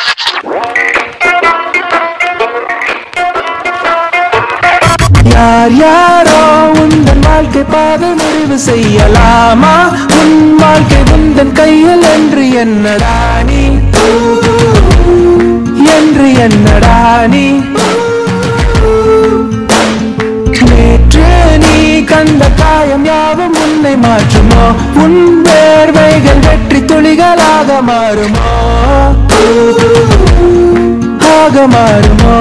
யார் யாரோ உந்தன் வாழ்க்கை பாதை முடிவு செய்யலாமா உன் வாழ்க்கை உந்தன் கையில் என்று என்னடா நீ என்று என்னடா நீ நேற்று நீ கண்ட காயம் யாவும் உன்னை மாற்றுமோ உன் வேர்வைகள் வெற்றி துளிகளாக மாறுமோ ஆக மாறுமோ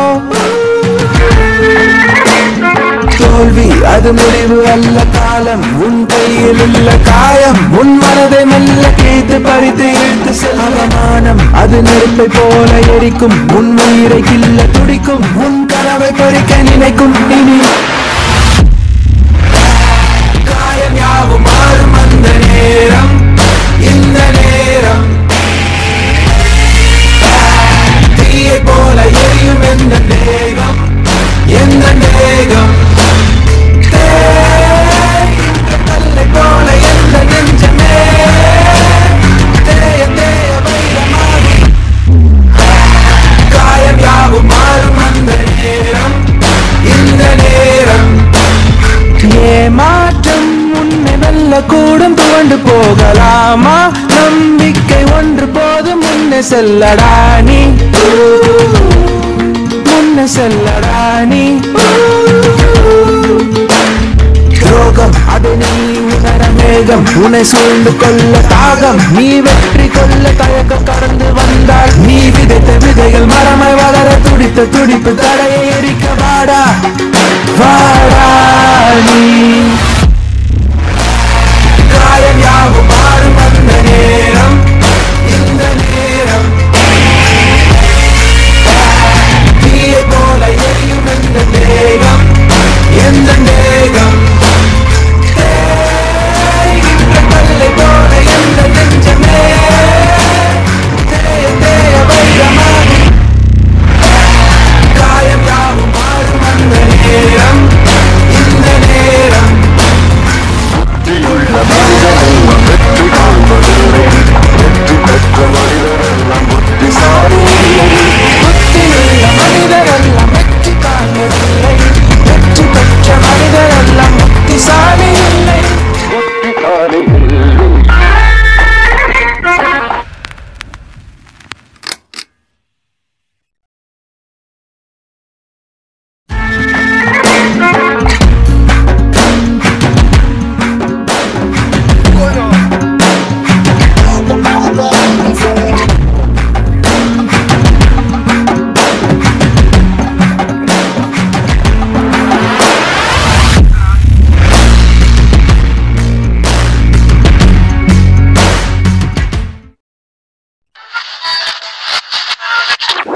தோல்வி அது முடிவு அல்ல காலம் உன் கையில் உள்ள காயம் உன் மனதை மெல்ல கேத்து பறித்து இழுத்து செல்லமானம் அது நெருப்பை போல எரிக்கும் உன் உயிரை கில்ல துடிக்கும் உன் கனவை பறிக்க நினைக்கும் இனி காயம் யாவும் மாறும் அந்த நேரம் இந்த நேரம் தீயை போல எரியும் எந்த தேகம் எந்த தேகம் தேய்ந்த கல்லை போல எந்த நெஞ்சமே தேய தேய வைரமாகி காயம் யாவும் மாறும் அந்த நேரம் இந்த நேரம் ஏமாற்றம் உன்னை வெல்ல கூடும் துவண்டு போகலாமா நம்பிக்கை ஒன்று போதும் முன்னே செல்லடா நீ முன்னே செல்லடா நீ துரோகம் அது நீ உணர மேகம் உன்னை சூழ்ந்து கொள்ள தாகம் நீ வெற்றி கொள்ள தயக்கம் கடந்து வந்தால் நீ விதைத்த விதைகள் மரமாய் வளர துடித்த துடிப்பு தடையை எரிக்க வாடா வாடா நீ காயம் யாவும் மாறும் அந்த நேரம் இந்த நேரம் தீயை போல எரியும் எந்த தேகம் எந்த தேகம் தேய்கின்ற கல்லை போல எந்த நெஞ்சமே தேய தேய வைரமாகி காயம் யாவும் மாறும் அந்த நேரம் இந்த நேரம் புத்தியுள்ள மனிதரெல்லாம் வெற்றி காண்பதில்லை வெற்றி பெற்ற மனிதரெல்லாம் புத்திசாலி இல்லை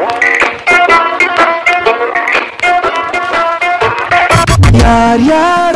யார் யார்